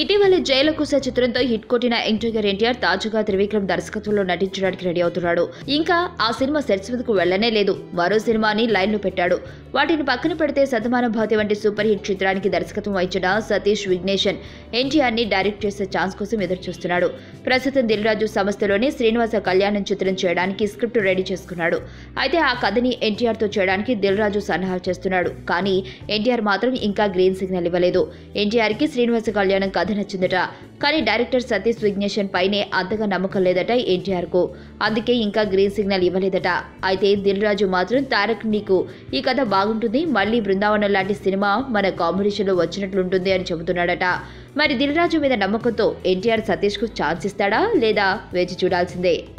ఇటీవల జైల కుశ చిత్రంతో హిట్ కొట్టిన ఎన్టీఆర్ ఎన్టీఆర్ తాజాగా త్రివిక్రమ్ దర్శకత్వంలో నటించడానికి రెడీ అవుతున్నాడు ఇంకా ఆ సినిమా సెట్స్ మీదకు వెళ్లనే లేదు మరో సినిమాని లైన్లో పెట్టాడు వాటిని పక్కన పెడితే సతమాన భాతి వంటి సూపర్ హిట్ చిత్రానికి దర్శకత్వం వహించిన సతీష్ విఘ్నేషన్ ఎన్టీఆర్ ని డైరెక్ట్ చేసే ఛాన్స్ కోసం ఎదురు చూస్తున్నాడు ప్రస్తుతం దిల్ రాజు సంస్థలోనే శ్రీనివాస కళ్యాణం చిత్రం చేయడానికి స్క్రిప్ట్ రెడీ చేసుకున్నాడు అయితే ఆ కథని ఎన్టీఆర్ తో చేయడానికి దిల్ రాజు సన్నాహాలు చేస్తున్నాడు కానీ ఎన్టీఆర్ మాత్రం ఇంకా గ్రీన్ సిగ్నల్ ఇవ్వలేదు ఎన్టీఆర్ కి శ్రీనివాస కళ్యాణం కథ నచ్చిందట కానీ డైరెక్టర్ సతీష్ విఘ్నేషన్ పైనే అంతగా నమ్మకం లేదట ఎన్టీఆర్ కు అందుకే ఇంకా గ్రీన్ సిగ్నల్ ఇవ్వలేదట అయితే దిల్ రాజు మాత్రం తారక్ నీకు ఈ కథ బాగుంటుంది మళ్ళీ బృందావనం లాంటి సినిమా మన కాంబినేషన్లో వచ్చినట్లుంటుంది అని చెబుతున్నాడట మరి దిల్ రాజు మీద నమ్మకంతో ఎన్టీఆర్ సతీష్ కు ఛాన్స్ ఇస్తాడా లేదా వేచి చూడాల్సిందే